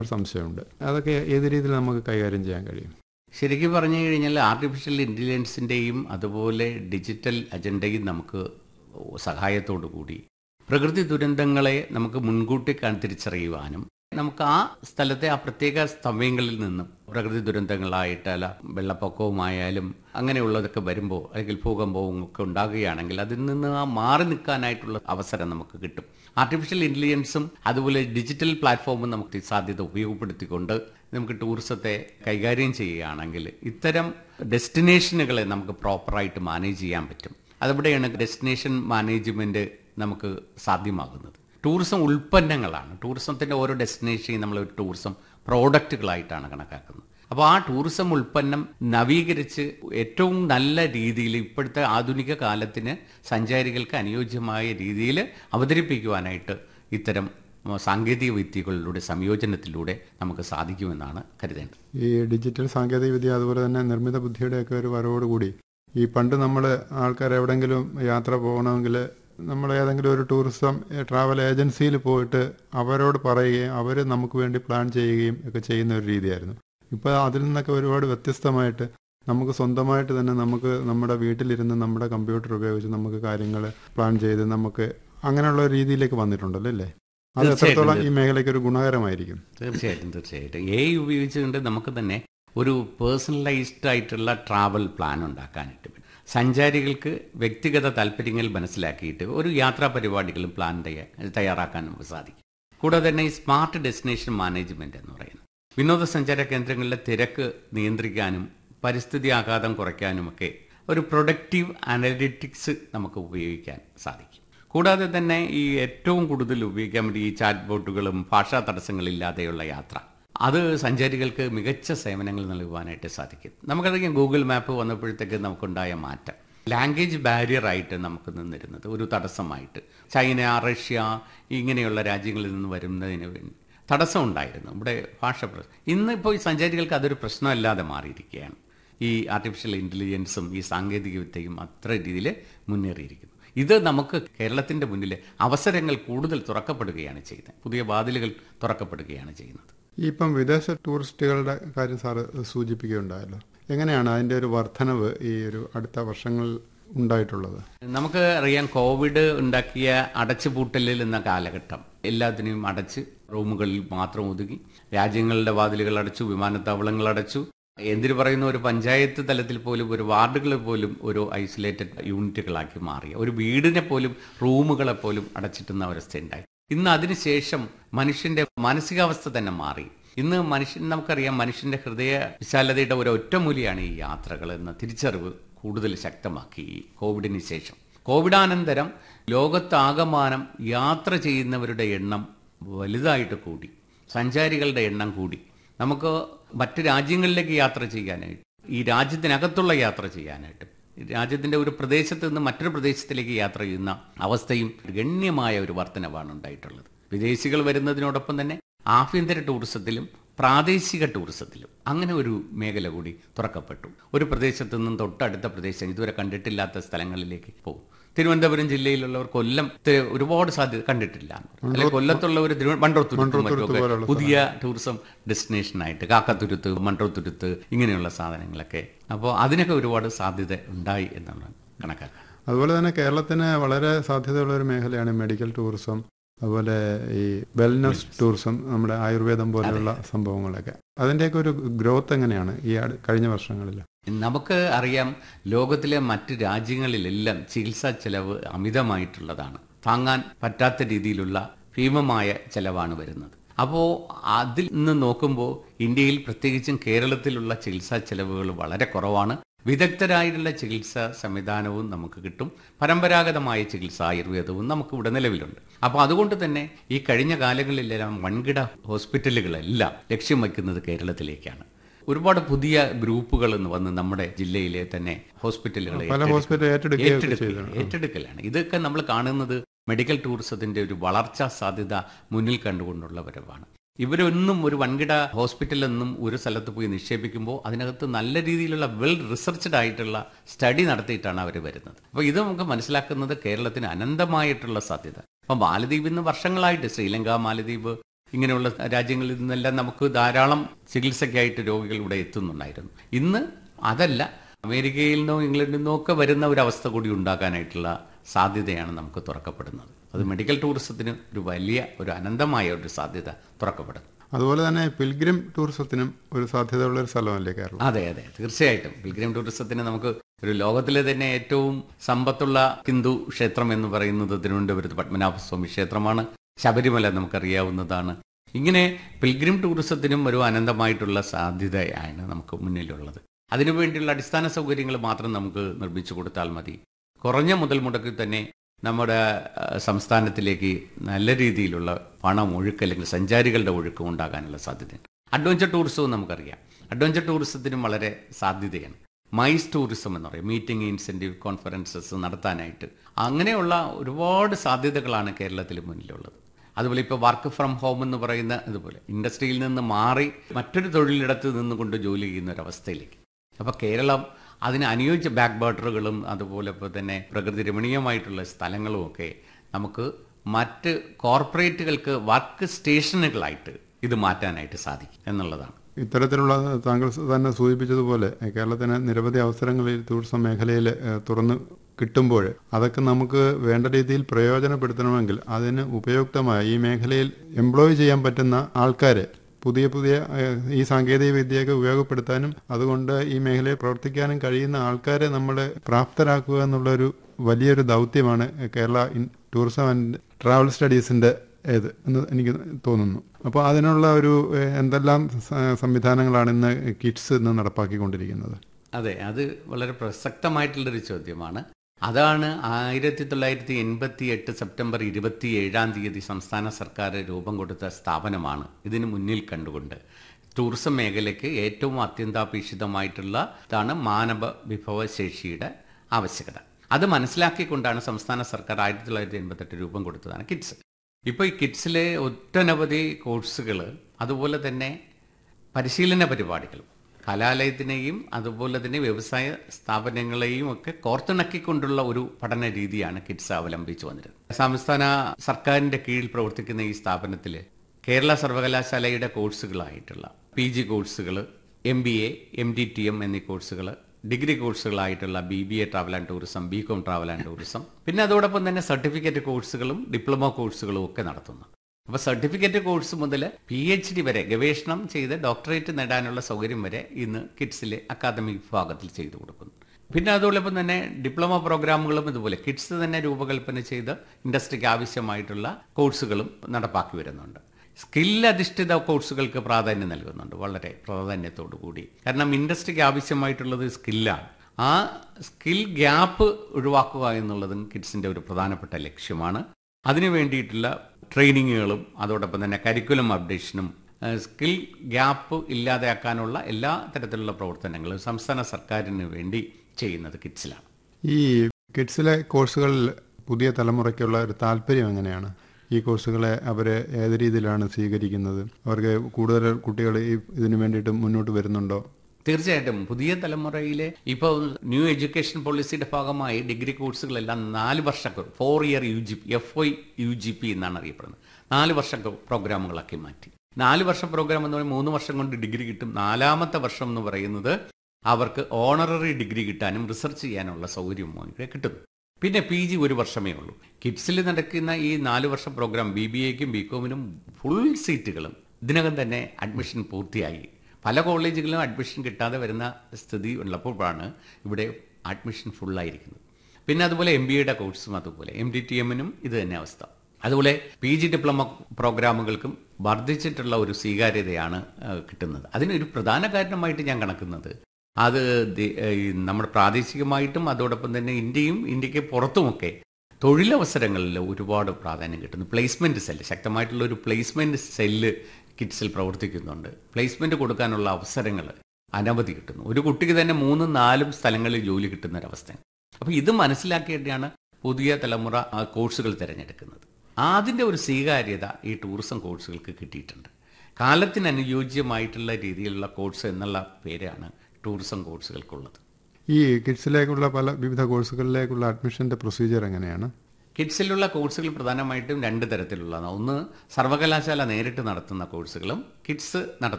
ഒരു സംശയമുണ്ട് അതൊക്കെ ഏത് രീതിയിൽ നമുക്ക് കൈകാര്യം ചെയ്യാൻ കഴിയും ശരിക്കും പറഞ്ഞു കഴിഞ്ഞാൽ ആർട്ടിഫിഷ്യൽ ഇൻ്റലിജൻസിൻ്റെയും അതുപോലെ ഡിജിറ്റൽ അജണ്ടയും നമുക്ക് സഹായത്തോടു കൂടി പ്രകൃതി ദുരന്തങ്ങളെ നമുക്ക് മുൻകൂട്ടി കൺ തിരിച്ചറിയുവാനും നമുക്ക് ആ സ്ഥലത്തെ ആ പ്രത്യേക സമയങ്ങളിൽ നിന്നും പ്രകൃതി ദുരന്തങ്ങളായിട്ട് അല്ല വെള്ളപ്പൊക്കവുമായാലും അങ്ങനെയുള്ളതൊക്കെ വരുമ്പോൾ അല്ലെങ്കിൽ ഭൂകമ്പവും ഒക്കെ ഉണ്ടാകുകയാണെങ്കിൽ അതിൽ നിന്ന് ആ മാറി നിൽക്കാനായിട്ടുള്ള അവസരം നമുക്ക് കിട്ടും ആർട്ടിഫിഷ്യൽ ഇൻ്റലിജൻസും അതുപോലെ ഡിജിറ്റൽ പ്ലാറ്റ്ഫോമും നമുക്ക് ഈ സാധ്യത ഉപയോഗപ്പെടുത്തിക്കൊണ്ട് നമുക്ക് ടൂറിസത്തെ കൈകാര്യം ചെയ്യുകയാണെങ്കിൽ ഇത്തരം ഡെസ്റ്റിനേഷനുകളെ നമുക്ക് പ്രോപ്പറായിട്ട് മാനേജ് ചെയ്യാൻ പറ്റും അതിവിടെയാണ് ഡെസ്റ്റിനേഷൻ മാനേജ്മെൻറ്റ് നമുക്ക് സാധ്യമാകുന്നത് ടൂറിസം ഉൽപ്പന്നങ്ങളാണ് ടൂറിസത്തിൻ്റെ ഓരോ ഡെസ്റ്റിനേഷനെയും നമ്മൾ ഒരു ടൂറിസം പ്രോഡക്റ്റുകളായിട്ടാണ് കണക്കാക്കുന്നത് അപ്പോൾ ആ ടൂറിസം ഉൽപ്പന്നം നവീകരിച്ച് ഏറ്റവും നല്ല രീതിയിൽ ഇപ്പോഴത്തെ ആധുനിക കാലത്തിന് സഞ്ചാരികൾക്ക് അനുയോജ്യമായ രീതിയിൽ അവതരിപ്പിക്കുവാനായിട്ട് ഇത്തരം സാങ്കേതിക വിദ്യകളിലൂടെ സംയോജനത്തിലൂടെ നമുക്ക് സാധിക്കുമെന്നാണ് കരുതേണ്ടത് ഈ ഡിജിറ്റൽ സാങ്കേതിക വിദ്യ അതുപോലെ തന്നെ നിർമ്മിത ബുദ്ധിയുടെയൊക്കെ ഒരു വരവോടുകൂടി ഈ പണ്ട് നമ്മൾ ആൾക്കാർ എവിടെങ്കിലും യാത്ര പോകണമെങ്കിൽ നമ്മൾ ഏതെങ്കിലും ഒരു ടൂറിസം ട്രാവൽ ഏജൻസിയിൽ പോയിട്ട് അവരോട് പറയുകയും അവർ നമുക്ക് വേണ്ടി പ്ലാൻ ചെയ്യുകയും ഒക്കെ ചെയ്യുന്ന ഒരു രീതിയായിരുന്നു ഇപ്പോൾ അതിൽ നിന്നൊക്കെ ഒരുപാട് വ്യത്യസ്തമായിട്ട് നമുക്ക് സ്വന്തമായിട്ട് തന്നെ നമുക്ക് നമ്മുടെ വീട്ടിലിരുന്ന് നമ്മുടെ കമ്പ്യൂട്ടർ ഉപയോഗിച്ച് നമുക്ക് കാര്യങ്ങൾ പ്ലാൻ ചെയ്ത് നമുക്ക് അങ്ങനെയുള്ള ഒരു രീതിയിലേക്ക് വന്നിട്ടുണ്ടല്ലോ അല്ലേ അത് എത്രത്തോളം ഈ മേഖലയ്ക്ക് ഒരു ഗുണകരമായിരിക്കും തീർച്ചയായിട്ടും തീർച്ചയായിട്ടും എ ഉപയോഗിച്ചുകൊണ്ട് നമുക്ക് തന്നെ ഒരു പേഴ്സണലൈസ്ഡ് ആയിട്ടുള്ള ട്രാവൽ പ്ലാൻ ഉണ്ടാക്കാനായിട്ട് പറ്റും സഞ്ചാരികൾക്ക് വ്യക്തിഗത താല്പര്യങ്ങൾ മനസ്സിലാക്കിയിട്ട് ഒരു യാത്രാ പരിപാടികളും പ്ലാൻ തയ്യാറാക്കാൻ നമുക്ക് സാധിക്കും കൂടാതെ തന്നെ ഈ സ്മാർട്ട് ഡെസ്റ്റിനേഷൻ മാനേജ്മെന്റ് എന്ന് പറയുന്നത് വിനോദസഞ്ചാര കേന്ദ്രങ്ങളിലെ തിരക്ക് നിയന്ത്രിക്കാനും പരിസ്ഥിതി ആഘാതം കുറയ്ക്കാനുമൊക്കെ ഒരു പ്രൊഡക്റ്റീവ് അനലിറ്റിക്സ് നമുക്ക് ഉപയോഗിക്കാൻ സാധിക്കും കൂടാതെ തന്നെ ഈ ഏറ്റവും കൂടുതൽ ഉപയോഗിക്കാൻ വേണ്ടി ഈ ചാറ്റ് ബോട്ടുകളും ഭാഷാ തടസ്സങ്ങളില്ലാതെയുള്ള യാത്ര അത് സഞ്ചാരികൾക്ക് മികച്ച സേവനങ്ങൾ നൽകുവാനായിട്ട് സാധിക്കും നമുക്കറിയാം ഗൂഗിൾ മാപ്പ് വന്നപ്പോഴത്തേക്ക് നമുക്കുണ്ടായ മാറ്റം ലാംഗ്വേജ് ബാരിയർ ആയിട്ട് നമുക്ക് നിന്നിരുന്നത് ഒരു തടസ്സമായിട്ട് ചൈന റഷ്യ ഇങ്ങനെയുള്ള രാജ്യങ്ങളിൽ നിന്ന് വരുന്നതിന് വേണ്ടി തടസ്സം ഉണ്ടായിരുന്നു ഇവിടെ ഭാഷ ഇന്നിപ്പോൾ ഈ സഞ്ചാരികൾക്ക് അതൊരു പ്രശ്നമല്ലാതെ മാറിയിരിക്കുകയാണ് ഈ ആർട്ടിഫിഷ്യൽ ഇൻ്റലിജൻസും ഈ സാങ്കേതിക വിദ്യയും അത്ര രീതിയിൽ മുന്നേറിയിരിക്കുന്നു ഇത് നമുക്ക് കേരളത്തിൻ്റെ മുന്നിൽ അവസരങ്ങൾ കൂടുതൽ തുറക്കപ്പെടുകയാണ് ചെയ്യുന്നത് പുതിയ വാതിലുകൾ തുറക്കപ്പെടുകയാണ് ചെയ്യുന്നത് ഇപ്പം വിദേശ ടൂറിസ്റ്റുകളുടെ കാര്യം സാറ് സൂചിപ്പിക്കുകയുണ്ടായല്ലോ എങ്ങനെയാണ് അതിൻ്റെ ഒരു വർധനവ് ഈ ഒരു അടുത്ത വർഷങ്ങളിൽ ഉണ്ടായിട്ടുള്ളത് നമുക്ക് അറിയാം കോവിഡ് ഉണ്ടാക്കിയ അടച്ചുപൂട്ടലിൽ എന്ന കാലഘട്ടം എല്ലാത്തിനെയും അടച്ച് റൂമുകളിൽ മാത്രം ഒതുങ്ങി രാജ്യങ്ങളുടെ വാതിലുകൾ അടച്ചു വിമാനത്താവളങ്ങൾ അടച്ചു എന്തിനു പറയുന്ന ഒരു പഞ്ചായത്ത് തലത്തിൽ പോലും ഒരു വാർഡുകളെ പോലും ഒരു ഐസൊലേറ്റഡ് യൂണിറ്റുകളാക്കി മാറിയ ഒരു വീടിനെ പോലും റൂമുകളെ പോലും അടച്ചിട്ടുന്ന അവസ്ഥയുണ്ടായി ഇന്ന് അതിനുശേഷം മനുഷ്യന്റെ മാനസികാവസ്ഥ തന്നെ മാറി ഇന്ന് മനുഷ്യൻ നമുക്കറിയാം മനുഷ്യന്റെ ഹൃദയ വിശാലതയുടെ ഒരു ഒറ്റമൂലിയാണ് ഈ യാത്രകൾ എന്ന തിരിച്ചറിവ് കൂടുതൽ ശക്തമാക്കി ഈ കോവിഡിന് ശേഷം കോവിഡാനന്തരം ലോകത്താകമാനം യാത്ര ചെയ്യുന്നവരുടെ എണ്ണം വലുതായിട്ട് കൂടി സഞ്ചാരികളുടെ എണ്ണം കൂടി നമുക്ക് മറ്റ് രാജ്യങ്ങളിലേക്ക് യാത്ര ചെയ്യാനായിട്ട് ഈ രാജ്യത്തിനകത്തുള്ള യാത്ര ചെയ്യാനായിട്ട് രാജ്യത്തിന്റെ ഒരു പ്രദേശത്ത് നിന്ന് മറ്റൊരു പ്രദേശത്തിലേക്ക് യാത്ര ചെയ്യുന്ന അവസ്ഥയും ഗണ്യമായ ഒരു വർധനവാണ് ഉണ്ടായിട്ടുള്ളത് വിദേശികൾ വരുന്നതിനോടൊപ്പം തന്നെ ആഭ്യന്തര ടൂറിസത്തിലും പ്രാദേശിക ടൂറിസത്തിലും അങ്ങനെ ഒരു മേഖല കൂടി തുറക്കപ്പെട്ടു ഒരു പ്രദേശത്തു നിന്നും തൊട്ടടുത്ത പ്രദേശം ഇതുവരെ കണ്ടിട്ടില്ലാത്ത സ്ഥലങ്ങളിലേക്ക് പോകും തിരുവനന്തപുരം ജില്ലയിലുള്ളവർ കൊല്ലം ഒരുപാട് സാധ്യത കണ്ടിട്ടില്ല അല്ലെങ്കിൽ കൊല്ലത്തുള്ളവർ മൺട്രോത്തുരുത്തും മറ്റൊക്കെ പുതിയ ടൂറിസം ഡെസ്റ്റിനേഷനായിട്ട് കാക്കത്തുരുത്ത് മൺട്രോത്തുരുത്ത് ഇങ്ങനെയുള്ള സാധനങ്ങളൊക്കെ അപ്പോൾ അതിനൊക്കെ ഒരുപാട് സാധ്യത ഉണ്ടായി എന്നാണ് കണക്കാക്കുക അതുപോലെ തന്നെ കേരളത്തിന് വളരെ സാധ്യതയുള്ള ഒരു മേഖലയാണ് മെഡിക്കൽ ടൂറിസം അതുപോലെ ഈ വെൽനസ് ടൂറിസം നമ്മുടെ ആയുർവേദം പോലെയുള്ള സംഭവങ്ങളൊക്കെ അതിൻ്റെയൊക്കെ ഒരു ഗ്രോത്ത് എങ്ങനെയാണ് ഈ കഴിഞ്ഞ വർഷങ്ങളിൽ നമുക്ക് അറിയാം ലോകത്തിലെ മറ്റ് രാജ്യങ്ങളിലെല്ലാം ചികിത്സാ ചെലവ് അമിതമായിട്ടുള്ളതാണ് താങ്ങാൻ പറ്റാത്ത രീതിയിലുള്ള ഭീമമായ ചെലവാണ് വരുന്നത് അപ്പോൾ അതിൽ നിന്ന് നോക്കുമ്പോൾ ഇന്ത്യയിൽ പ്രത്യേകിച്ചും കേരളത്തിലുള്ള ചികിത്സാ ചെലവുകൾ വളരെ കുറവാണ് വിദഗ്ധരായിട്ടുള്ള ചികിത്സാ സംവിധാനവും നമുക്ക് കിട്ടും പരമ്പരാഗതമായ ചികിത്സ ആയുർവേദവും നമുക്ക് ഇവിടെ നിലവിലുണ്ട് അപ്പോൾ അതുകൊണ്ട് തന്നെ ഈ കഴിഞ്ഞ കാലങ്ങളിലെല്ലാം വൻകിട ഹോസ്പിറ്റലുകളെല്ലാം ലക്ഷ്യം വയ്ക്കുന്നത് കേരളത്തിലേക്കാണ് ഒരുപാട് പുതിയ ഗ്രൂപ്പുകൾ എന്ന് വന്ന് നമ്മുടെ ജില്ലയിലെ തന്നെ ഹോസ്പിറ്റലുകളെ ഏറ്റെടുക്കലാണ് ഇതൊക്കെ നമ്മൾ കാണുന്നത് മെഡിക്കൽ ടൂറിസത്തിന്റെ ഒരു വളർച്ചാ സാധ്യത മുന്നിൽ കണ്ടുകൊണ്ടുള്ള വരവാണ് ഇവരൊന്നും ഒരു വൻകിട ഹോസ്പിറ്റലൊന്നും ഒരു സ്ഥലത്ത് പോയി നിക്ഷേപിക്കുമ്പോൾ അതിനകത്ത് നല്ല രീതിയിലുള്ള വെൽ റിസർച്ച്ഡ് ആയിട്ടുള്ള സ്റ്റഡി നടത്തിയിട്ടാണ് അവർ വരുന്നത് അപ്പോൾ ഇത് നമുക്ക് മനസ്സിലാക്കുന്നത് കേരളത്തിന് അനന്തമായിട്ടുള്ള സാധ്യത അപ്പം മാലദ്വീപിൽ നിന്ന് വർഷങ്ങളായിട്ട് ശ്രീലങ്ക മാലദ്വീപ് ഇങ്ങനെയുള്ള രാജ്യങ്ങളിൽ നിന്നെല്ലാം നമുക്ക് ധാരാളം ചികിത്സയ്ക്കായിട്ട് രോഗികൾ ഇവിടെ എത്തുന്നുണ്ടായിരുന്നു ഇന്ന് അതല്ല അമേരിക്കയിൽ നിന്നോ ഇംഗ്ലണ്ടിൽ നിന്നോ ഒക്കെ വരുന്ന ഒരു അവസ്ഥ കൂടി ഉണ്ടാക്കാനായിട്ടുള്ള സാധ്യതയാണ് നമുക്ക് തുറക്കപ്പെടുന്നത് അത് മെഡിക്കൽ ടൂറിസത്തിന് ഒരു വലിയ ഒരു അനന്തമായ ഒരു സാധ്യത തുറക്കപ്പെടുന്നു അതുപോലെ തന്നെ പിൽഗ്രിം ടൂറിസത്തിനും ഒരു സാധ്യതയുള്ള ഒരു സ്ഥലമല്ലേ കേരളം അതെ അതെ തീർച്ചയായിട്ടും പിൽഗ്രിം ടൂറിസത്തിന് നമുക്ക് ഒരു ലോകത്തിലെ തന്നെ ഏറ്റവും സമ്പത്തുള്ള ഹിന്ദു ക്ഷേത്രം എന്ന് പറയുന്നത് തിരുവനന്തപുരത്ത് പത്മനാഭസ്വാമി ക്ഷേത്രമാണ് ശബരിമല നമുക്കറിയാവുന്നതാണ് ഇങ്ങനെ പിൽഗ്രിം ടൂറിസത്തിനും ഒരു അനന്തമായിട്ടുള്ള സാധ്യതയാണ് നമുക്ക് മുന്നിലുള്ളത് അതിനുവേണ്ടിയുള്ള അടിസ്ഥാന സൗകര്യങ്ങൾ മാത്രം നമുക്ക് നിർമ്മിച്ചു കൊടുത്താൽ മതി കുറഞ്ഞ മുതൽ മുടക്കിൽ തന്നെ നമ്മുടെ ആ, സംസ്ഥാനത്തിലേക്ക് നല്ല രീതിയിലുള്ള പണം ഒഴുക്ക് അല്ലെങ്കിൽ സഞ്ചാരികളുടെ ഒഴുക്ക് ഉണ്ടാകാനുള്ള സാധ്യതയുണ്ട് അഡ്വഞ്ചർ ടൂറിസവും നമുക്കറിയാം അഡ്വഞ്ചർ ടൂറിസത്തിനും വളരെ സാധ്യതയാണ് മൈസ് ടൂറിസം എന്ന് പറയും മീറ്റിംഗ് ഇൻസെൻറ്റീവ് കോൺഫറൻസസ് നടത്താനായിട്ട് അങ്ങനെയുള്ള ഒരുപാട് സാധ്യതകളാണ് കേരളത്തിൽ മുന്നിലുള്ളത് അതുപോലെ ഇപ്പോൾ വർക്ക് ഫ്രം ഹോം എന്ന് പറയുന്ന ഇതുപോലെ ഇൻഡസ്ട്രിയിൽ നിന്ന് മാറി മറ്റൊരു തൊഴിലിടത്ത് നിന്നുകൊണ്ട് ജോലി ചെയ്യുന്ന ഒരവസ്ഥയിലേക്ക് അപ്പോൾ കേരളം അതിന് അനുയോജ്യ ബാക്ക് ബാർട്ടറുകളും അതുപോലെ ഇപ്പോൾ തന്നെ പ്രകൃതി രമണീയമായിട്ടുള്ള സ്ഥലങ്ങളും ഒക്കെ നമുക്ക് മറ്റ് കോർപ്പറേറ്റുകൾക്ക് വർക്ക് സ്റ്റേഷനുകളായിട്ട് ഇത് മാറ്റാനായിട്ട് സാധിക്കും എന്നുള്ളതാണ് ഇത്തരത്തിലുള്ള താങ്കൾ തന്നെ സൂചിപ്പിച്ചതുപോലെ കേരളത്തിന് നിരവധി അവസരങ്ങളിൽ ടൂറിസം മേഖലയിൽ ഏഹ്, തുറന്നു കിട്ടുമ്പോൾ അതൊക്കെ നമുക്ക് വേണ്ട രീതിയിൽ പ്രയോജനപ്പെടുത്തണമെങ്കിൽ അതിന് ഉപയുക്തമായ ഈ മേഖലയിൽ എംപ്ലോയ് ചെയ്യാൻ പറ്റുന്ന ആൾക്കാരെ പുതിയ പുതിയ ഏഹ്, ഈ സാങ്കേതിക വിദ്യയൊക്കെ ഉപയോഗപ്പെടുത്താനും അതുകൊണ്ട് ഈ മേഖലയിൽ പ്രവർത്തിക്കാനും കഴിയുന്ന ആൾക്കാരെ നമ്മൾ പ്രാപ്തരാക്കുക എന്നുള്ളൊരു വലിയൊരു ദൗത്യമാണ് Kerala in tourism and travel സ്റ്റഡീസിന്റെ ഏത് എന്ന് എനിക്ക് തോന്നുന്നു അപ്പോൾ അതിനുള്ള ഒരു ഏഹ്, എന്തെല്ലാം സ- സംവിധാനങ്ങളാണ് ഇന്ന് കിഡ്സ് ഇന്ന് നടപ്പാക്കിക്കൊണ്ടിരിക്കുന്നത് അതെ അത് വളരെ പ്രസക്തമായിട്ടുള്ളൊരു ചോദ്യമാണ് അതാണ് ആയിരത്തി തൊള്ളായിരത്തി എൺപത്തി എട്ട് സെപ്റ്റംബർ ഇരുപത്തി ഏഴാം തീയതി സംസ്ഥാന സർക്കാർ രൂപം കൊടുത്ത സ്ഥാപനമാണ് ഇതിന് മുന്നിൽ കണ്ടുകൊണ്ട് ടൂറിസം മേഖലയ്ക്ക് ഏറ്റവും അത്യന്താപേക്ഷിതമായിട്ടുള്ള ഇതാണ് മാനവ വിഭവശേഷിയുടെ ആവശ്യകത അത് മനസ്സിലാക്കിക്കൊണ്ടാണ് സംസ്ഥാന സർക്കാർ ആയിരത്തി തൊള്ളായിരത്തി എൺപത്തെട്ട് രൂപം കൊടുത്തതാണ് കിഡ്സ് ഇപ്പോൾ ഈ കിഡ്സിലെ ഒട്ടനവധി കോഴ്സുകൾ അതുപോലെ തന്നെ പരിശീലന പരിപാടികളും കലാലയത്തിനെയും അതുപോലെ തന്നെ വ്യവസായ സ്ഥാപനങ്ങളെയും ഒക്കെ കോർത്തിണക്കിക്കൊണ്ടുള്ള ഒരു പഠന രീതിയാണ് കിഡ്സ് അവലംബിച്ചു വന്നിരുന്നത് സംസ്ഥാന സർക്കാരിന്റെ കീഴിൽ പ്രവർത്തിക്കുന്ന ഈ സ്ഥാപനത്തിൽ കേരള സർവകലാശാലയുടെ കോഴ്സുകളായിട്ടുള്ള പി ജി കോഴ്സുകൾ M B A M D T M എന്നീ കോഴ്സുകൾ ഡിഗ്രി കോഴ്സുകളായിട്ടുള്ള B B A travel and tourism B com travel and tourism പിന്നെ അതോടൊപ്പം തന്നെ സർട്ടിഫിക്കറ്റ് കോഴ്സുകളും ഡിപ്ലോമ കോഴ്സുകളും ഒക്കെ നടത്തുന്നു അപ്പോൾ സർട്ടിഫിക്കറ്റ് കോഴ്സ് മുതൽ പി എച്ച് ഡി വരെ ഗവേഷണം ചെയ്ത് ഡോക്ടറേറ്റ് നേടാനുള്ള സൗകര്യം വരെ ഇന്ന് കിഡ്സിലെ അക്കാദമിക് വിഭാഗത്തിൽ ചെയ്തു കൊടുക്കുന്നു പിന്നെ അതോടൊപ്പം തന്നെ ഡിപ്ലോമ പ്രോഗ്രാമുകളും ഇതുപോലെ കിഡ്സ് തന്നെ രൂപകൽപ്പന ചെയ്ത് ഇൻഡസ്ട്രിക്ക് ആവശ്യമായിട്ടുള്ള കോഴ്സുകളും നടപ്പാക്കി വരുന്നുണ്ട് സ്കിൽ അധിഷ്ഠിത കോഴ്സുകൾക്ക് പ്രാധാന്യം നൽകുന്നുണ്ട് വളരെ പ്രാധാന്യത്തോടു കൂടി കാരണം ഇൻഡസ്ട്രിക്ക് ആവശ്യമായിട്ടുള്ളത് സ്കില്ലാണ് ആ സ്കിൽ ഗ്യാപ്പ് ഒഴിവാക്കുക എന്നുള്ളതും കിഡ്സിൻ്റെ ഒരു പ്രധാനപ്പെട്ട ലക്ഷ്യമാണ് അതിനു വേണ്ടിയിട്ടുള്ള ട്രെയിനിങ്ങുകളും അതോടൊപ്പം തന്നെ കരിക്കുലം അപ്ഡേഷനും സ്കിൽ ഗ്യാപ്പ് ഇല്ലാതെയാക്കാനുള്ള എല്ലാ തരത്തിലുള്ള പ്രവർത്തനങ്ങളും സംസ്ഥാന സർക്കാരിന് വേണ്ടി ചെയ്യുന്നത് കിഡ്സിലാണ് ഈ കിഡ്സിലെ കോഴ്സുകളിൽ പുതിയ തലമുറയ്ക്കുള്ള ഒരു താല്പര്യം എങ്ങനെയാണ് ഈ കോഴ്സുകളെ അവർ ഏത് രീതിയിലാണ് സ്വീകരിക്കുന്നത് അവർക്ക് കൂടുതൽ കുട്ടികൾ ഈ ഇതിനു വേണ്ടിയിട്ട് മുന്നോട്ട് വരുന്നുണ്ടോ തീർച്ചയായിട്ടും പുതിയ തലമുറയിലെ ഇപ്പോൾ ന്യൂ എഡ്യൂക്കേഷൻ പോളിസിയുടെ ഭാഗമായി ഡിഗ്രി കോഴ്സുകളെല്ലാം നാല് വർഷ four year U G P F Y U G P എന്നാണ് അറിയപ്പെടുന്നത് നാല് വർഷ പ്രോഗ്രാമുകളാക്കി മാറ്റി നാല് വർഷ പ്രോഗ്രാം എന്ന് പറയുമ്പോൾ മൂന്ന് വർഷം കൊണ്ട് ഡിഗ്രി കിട്ടും നാലാമത്തെ വർഷം എന്ന് പറയുന്നത് അവർക്ക് ഓണററി ഡിഗ്രി കിട്ടാനും റിസർച്ച് ചെയ്യാനുള്ള സൗകര്യവും കിട്ടുന്നു പിന്നെ പി ജി ഒരു വർഷമേ ഉള്ളൂ കിഡ്സിൽ നടക്കുന്ന ഈ നാല് വർഷ പ്രോഗ്രാം ബി ബി എക്കും ബി കോമിനും ഫുൾ സീറ്റുകളും ഇതിനകം തന്നെ അഡ്മിഷൻ പൂർത്തിയായി പല കോളേജുകളിലും അഡ്മിഷൻ കിട്ടാതെ വരുന്ന സ്ഥിതി ഉള്ളപ്പോഴാണ് ഇവിടെ അഡ്മിഷൻ ഫുള്ളായിരിക്കുന്നത് പിന്നെ അതുപോലെ എം ബി എയുടെ കോഴ്സും അതുപോലെ എം ഡി ടി എമ്മിനും ഇത് തന്നെ അവസ്ഥ അതുപോലെ പി ജി ഡിപ്ലോമ പ്രോഗ്രാമുകൾക്കും വർദ്ധിച്ചിട്ടുള്ള ഒരു സ്വീകാര്യതയാണ് ഏഹ്, കിട്ടുന്നത് അതിനൊരു പ്രധാന കാരണമായിട്ട് ഞാൻ കണക്കുന്നത് അത് ദി- ഈ നമ്മുടെ പ്രാദേശികമായിട്ടും അതോടൊപ്പം തന്നെ ഇന്ത്യയും ഇന്ത്യക്ക് പുറത്തുമൊക്കെ തൊഴിലവസരങ്ങളിൽ ഒരുപാട് പ്രാധാന്യം കിട്ടുന്നു പ്ലേസ്മെന്റ് സെല്ല് ശക്തമായിട്ടുള്ള ഒരു പ്ലേസ്മെന്റ് സെല്ല് കിഡ്സിൽ പ്രവർത്തിക്കുന്നുണ്ട് പ്ലേസ്മെന്റ് കൊടുക്കാനുള്ള അവസരങ്ങൾ അനവധി കിട്ടുന്നു ഒരു കുട്ടിക്ക് തന്നെ മൂന്നും നാലും സ്ഥലങ്ങളിൽ ജോലി കിട്ടുന്ന ഒരവസ്ഥയാണ് അപ്പോൾ ഇത് മനസ്സിലാക്കിയിട്ടാണ് പുതിയ തലമുറ ആ, കോഴ്സുകൾ തിരഞ്ഞെടുക്കുന്നത് അതിൻ്റെ ഒരു സ്വീകാര്യത ഈ ടൂറിസം കോഴ്സുകൾക്ക് കിട്ടിയിട്ടുണ്ട് കാലത്തിന് അനുയോജ്യമായിട്ടുള്ള രീതിയിലുള്ള കോഴ്സ് എന്നുള്ള പേരാണ് ടൂറിസം കോഴ്സുകൾക്കുള്ളത് ഈ കിഡ്സിലേക്കുള്ള പല വിവിധ കോഴ്സുകളിലേക്കുള്ള അഡ്മിഷന്റെ പ്രൊസീജിയർ എങ്ങനെയാണ് കിഡ്സിലുള്ള കോഴ്സുകൾ പ്രധാനമായിട്ടും രണ്ട് തരത്തിലുള്ളതാണ് ഒന്ന് സർവകലാശാല നേരിട്ട് നടത്തുന്ന കോഴ്സുകളും കിഡ്സ് നടത്തുന്ന